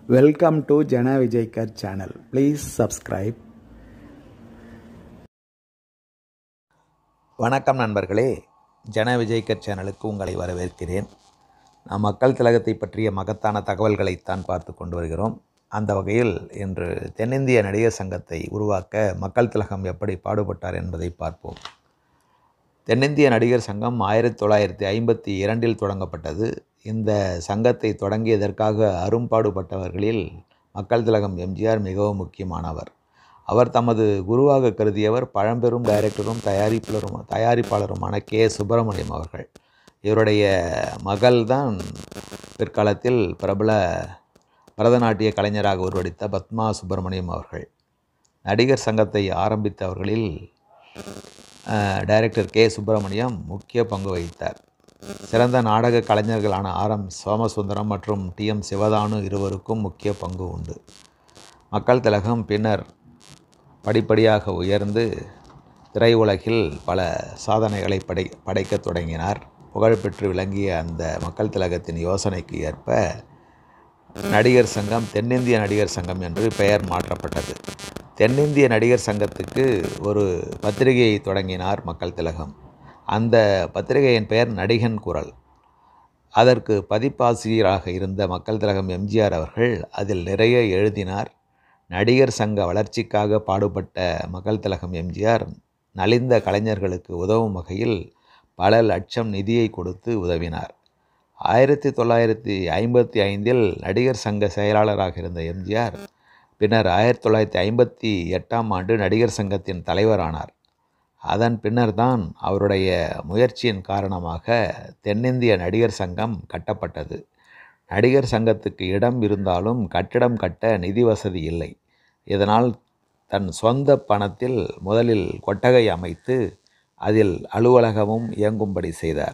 Welcome to Jana Vijaykar channel. Please subscribe. வணக்கம் நண்பர்களே ஜன விஜய்கர் சேனலுக்கு உங்களை வரவேற்கிறேன் நாம் மக்கள் திலகத்தை பற்றிய மகத்தான தகவல்களைத்தான் பார்த்து கொண்டு வருகிறோம் அந்த வகையில் இன்று தென்னிந்திய நடிகர் சங்கத்தை உருவாக்க மக்கள் திலகம் எப்படி பாடுபட்டார் என்பதை பார்ப்போம் தென்னிந்திய நடிகர் சங்கம் ஆயிரத்தி தொள்ளாயிரத்தி ஐம்பத்தி இரண்டில் தொடங்கப்பட்டது இந்த சங்கத்தை தொடங்கியதற்காக அரும்பாடுபட்டவர்களில் மக்கள் திலகம் எம்ஜிஆர் மிகவும் முக்கியமானவர் அவர் தமது குருவாக கருதியவர் பழம்பெரும் டைரக்டரும் தயாரிப்பாளரும் தயாரிப்பாளருமான கே சுப்பிரமணியம் அவர்கள் இவருடைய மகள்தான் பிற்காலத்தில் பிரபல பரதநாட்டிய கலைஞராக உருவெடுத்த பத்மா சுப்பிரமணியம் அவர்கள் நடிகர் சங்கத்தை ஆரம்பித்தவர்களில் அஹ், டைரக்டர் கே சுப்பிரமணியம் முக்கிய பங்கு வகித்தார் சிறந்த நாடக கலைஞர்களான ஆர் எம் சோமசுந்தரம் மற்றும் டி எம் சிவதானு இருவருக்கும் முக்கிய பங்கு உண்டு மக்கள் திலகம் பின்னர் படிப்படியாக உயர்ந்து திரையுலகில் பல சாதனைகளை படை படைக்கத் தொடங்கினார் புகழ்பெற்று விளங்கிய அந்த மக்கள் திலகத்தின் யோசனைக்கு ஏற்ப நடிகர் சங்கம் தென்னிந்திய நடிகர் சங்கம் என்று பெயர் மாற்றப்பட்டது தென்னிந்திய நடிகர் சங்கத்துக்கு ஒரு பத்திரிகையை தொடங்கினார் மக்கள் திலகம் அந்த பத்திரிகையின் பெயர் நடிகன் குரல் அதற்கு பதிப்பாசிரியராக இருந்த மக்கள் திலகம் எம்ஜிஆர் அவர்கள் அதில் நிறைய எழுதினார் நடிகர் சங்க வளர்ச்சிக்காக பாடுபட்ட மக்கள் திலகம் எம்ஜிஆர் நலிந்த கலைஞர்களுக்கு உதவும் வகையில் பல லட்சம் நிதியை கொடுத்து உதவினார் ஆயிரத்தி தொள்ளாயிரத்தி ஐம்பத்தி ஐந்தில் நடிகர் சங்க செயலாளராக இருந்த எம்ஜிஆர் பின்னர் ஆயிரத்தி தொள்ளாயிரத்தி ஐம்பத்தி எட்டாம் ஆண்டு நடிகர் சங்கத்தின் தலைவரானார் அதன் பின்னர் தான் அவருடைய முயற்சியின் காரணமாக தென்னிந்திய நடிகர் சங்கம் கட்டப்பட்டது நடிகர் சங்கத்துக்கு இடம் இருந்தாலும் கட்டிடம் கட்ட நிதி வசதி இல்லை இதனால் தன் சொந்த பணத்தில் முதலில் கொட்டகை அமைத்து அதில் அலுவலகமும் இயங்கும்படி செய்தார்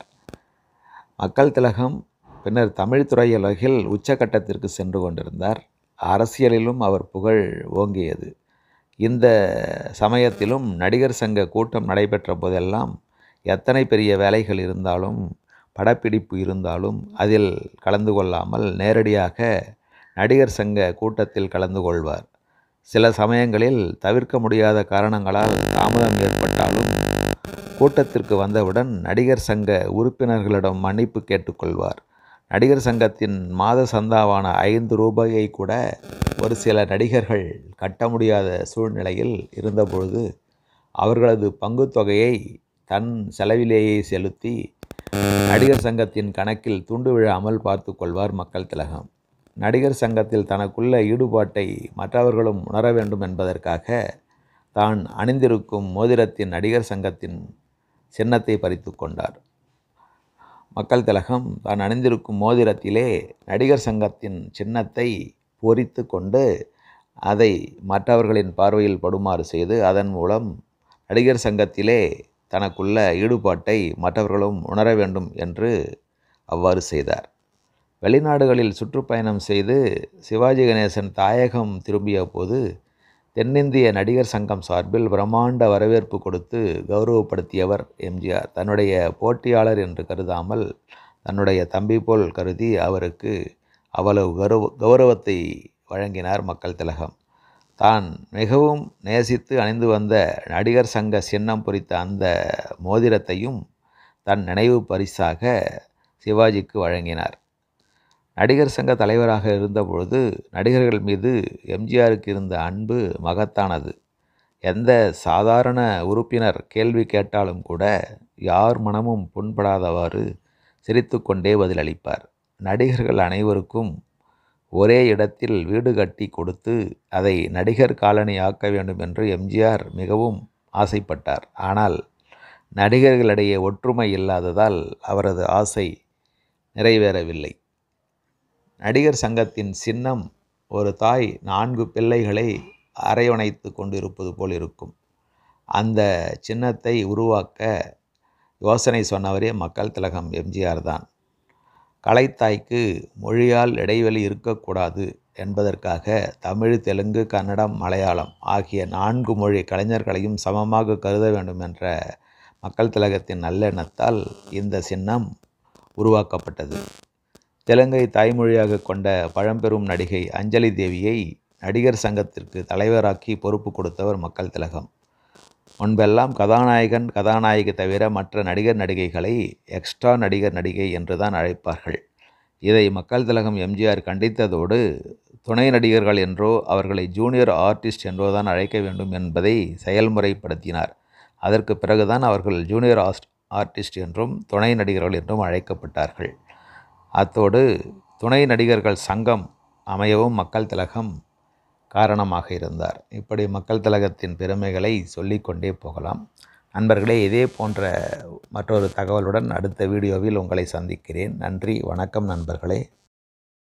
மக்கள் திலகம் பின்னர் தமிழ் திரையுலகில் உச்சக்கட்டத்திற்கு சென்று கொண்டிருந்தார் அரசியலிலும் அவர் புகழ் ஓங்கியது இந்த சமயத்திலும் நடிகர் சங்க கூட்டம் நடைபெற்ற போதெல்லாம் எத்தனை பெரிய வேலைகள் இருந்தாலும் படப்பிடிப்பு இருந்தாலும் அதில் கலந்து கொள்ளாமல் நேரடியாக நடிகர் சங்க கூட்டத்தில் கலந்து கொள்வார் சில சமயங்களில் தவிர்க்க முடியாத காரணங்களால் தாமதம் ஏற்பட்டாலும் கூட்டத்திற்கு வந்தவுடன் நடிகர் சங்க உறுப்பினர்களிடம் மன்னிப்பு கேட்டுக்கொள்வார் நடிகர் சங்கத்தின் மாத சந்தாவான ஐந்து ரூபாயை கூட ஒரு சில நடிகர்கள் கட்ட முடியாத சூழ்நிலையில் இருந்தபொழுது அவர்களது பங்குத் தொகையை தன் செலவிலேயே செலுத்தி நடிகர் சங்கத்தின் கணக்கில் துண்டு விழாமல் பார்த்து கொள்வார் மக்கள் திலகம் நடிகர் சங்கத்தில் தனக்குள்ள ஈடுபாட்டை மற்றவர்களும் உணர வேண்டும் என்பதற்காக தான் அணிந்திருக்கும் மோதிரத்தின் நடிகர் சங்கத்தின் சின்னத்தை பறித்து கொண்டார் மக்கள் திலகம் தான் அணிந்திருக்கும் மோதிரத்திலே நடிகர் சங்கத்தின் சின்னத்தை பொறித்து கொண்டு அதை மற்றவர்களின் பார்வையில் படுமாறு செய்து அதன் மூலம் நடிகர் சங்கத்திலே தனக்குள்ள ஈடுபாட்டை மற்றவர்களும் உணர வேண்டும் என்று அவ்வாறு செய்தார் வெளிநாடுகளில் சுற்றுப்பயணம் செய்து சிவாஜி கணேசன் தாயகம் திரும்பிய போது தென்னிந்திய நடிகர் சங்கம் சார்பில் பிரம்மாண்ட வரவேற்பு கொடுத்து கௌரவப்படுத்தியவர் எம்ஜிஆர் தன்னுடைய போட்டியாளர் என்று கருதாமல் தன்னுடைய தம்பி போல் கருதி அவருக்கு அவ்வளவு கௌரவ கௌரவத்தை வழங்கினார் மக்கள் திலகம் தான் மிகவும் நேசித்து அணிந்து வந்த நடிகர் சங்க சின்னம் பொறித்த அந்த மோதிரத்தையும் தன் நினைவு பரிசாக சிவாஜிக்கு வழங்கினார் நடிகர் சங்க தலைவராக இருந்தபொழுது நடிகர்கள் மீது எம்ஜிஆருக்கு இருந்த அன்பு மகத்தானது எந்த சாதாரண உறுப்பினர் கேள்வி கேட்டாலும் கூட யார் மனமும் புண்படாதவாறு சிரித்துக்கொண்டே பதிலளிப்பார் நடிகர்கள் அனைவருக்கும் ஒரே இடத்தில் வீடு கட்டி கொடுத்து அதை நடிகர் காலனி ஆக்க வேண்டும் என்று எம்ஜிஆர் மிகவும் ஆசைப்பட்டார் ஆனால் நடிகர்களிடையே ஒற்றுமை இல்லாததால் அவரது ஆசை நிறைவேறவில்லை நடிகர் சங்கத்தின் சின்னம் ஒரு தாய் நான்கு பிள்ளைகளை அரவணைத்து கொண்டிருப்பது போல் இருக்கும் அந்த சின்னத்தை உருவாக்க யோசனை சொன்னவரே மக்கள் திலகம் எம்ஜிஆர் தான் கலைத்தாய்க்கு மொழியால் இடைவெளி இருக்கக்கூடாது என்பதற்காக தமிழ் தெலுங்கு கன்னடம் மலையாளம் ஆகிய நான்கு மொழி கலைஞர்களையும் சமமாக கருத வேண்டும் என்ற மக்கள் திலகத்தின் நல்லெண்ணத்தால் இந்த சின்னம் உருவாக்கப்பட்டது தெலுங்கை தாய்மொழியாக கொண்ட பழம்பெரும் நடிகை அஞ்சலி தேவியை நடிகர் சங்கத்திற்கு தலைவராக்கி பொறுப்பு கொடுத்தவர் மக்கள் திலகம் முன்பெல்லாம் கதாநாயகன் கதாநாயகி தவிர மற்ற நடிகர் நடிகைகளை எக்ஸ்ட்ரா நடிகர் நடிகை என்று தான் அழைப்பார்கள் இதை மக்கள் திலகம் எம்ஜிஆர் கண்டித்ததோடு துணை நடிகர்கள் என்றோ அவர்களை ஜூனியர் ஆர்டிஸ்ட் என்றோ தான் அழைக்க வேண்டும் என்பதை செயல்முறைப்படுத்தினார் அதற்கு பிறகுதான் அவர்கள் ஜூனியர் ஆஸ்ட் ஆர்டிஸ்ட் என்றும் துணை நடிகர்கள் என்றும் அழைக்கப்பட்டார்கள் அத்தோடு துணை நடிகர்கள் சங்கம் அமையவும் மக்கள் திலகம் காரணமாக இருந்தார் இப்படி மக்கள் திலகத்தின் பெருமைகளை சொல்லிக்கொண்டே போகலாம் நண்பர்களே இதே போன்ற மற்றொரு தகவலுடன் அடுத்த வீடியோவில் உங்களை சந்திக்கிறேன் நன்றி வணக்கம் நண்பர்களே